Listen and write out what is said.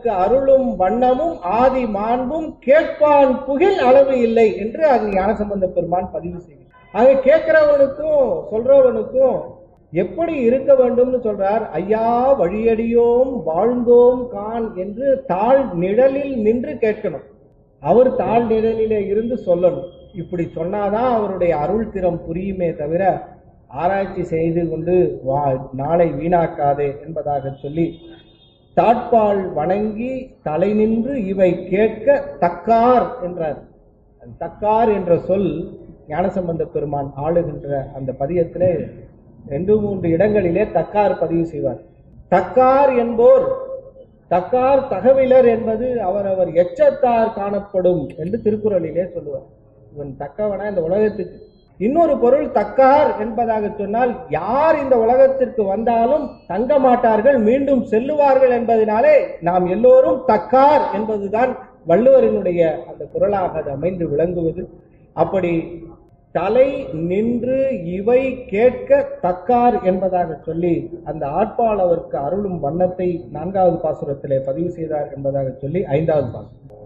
அவருக்கு அருளும் வண்ணமும் ஆதி மாண்பும் கேட்பான் புகில் அளவு இல்லை என்று அங்கு ஞானசம்பந்த பெருமான் பதிவு செய்கிறார் ஆக கேட்கிறவனுக்கும் சொல்றவனுக்கும் எப்படி இருக்க வேண்டும்னு சொல்றார் ஐயா வழியடியோம் வாழ்ந்தோம் கான் என்று தாழ் நிழலில் நின்று கேட்கணும் அவர் தாழ் நிழலிலே இருந்து சொல்லணும் இப்படி சொன்னாதான் அவருடைய அருள் திறம் புரியுமே தவிர ஆராய்ச்சி செய்து கொண்டு வா நாளை வீணாக்காதே என்பதாக சொல்லி தாட்பால் வணங்கி தலை நின்று இவை கேட்க தக்கார் என்றார் அந்த தக்கார் என்ற சொல் ஞானசம்பந்த பெருமான் ஆளுகின்ற அந்த பதியத்திலே ரெண்டு மூன்று இடங்களிலே தக்கார் பதிவு செய்வார் தக்கார் என்போர் தக்கார் தகவிலர் என்பது அவரவர் எச்சத்தார் காணப்படும் என்று திருக்குறளிலே சொல்லுவார் இவன் தக்கவனா இந்த உலகத்துக்கு இன்னொரு பொருள் தக்கார் என்பதாக சொன்னால் யார் இந்த உலகத்திற்கு வந்தாலும் தங்க மாட்டார்கள் மீண்டும் செல்லுவார்கள் என்பதனாலே நாம் எல்லோரும் தக்கார் என்பதுதான் வள்ளுவரினுடைய அந்த குரலாக அது அமைந்து விளங்குவது அப்படி தலை நின்று இவை கேட்க தக்கார் என்பதாக சொல்லி அந்த ஆட்பால் அவருக்கு அருளும் வண்ணத்தை நான்காவது பாசுரத்திலே பதிவு செய்தார் என்பதாக சொல்லி ஐந்தாவது பாசுரம்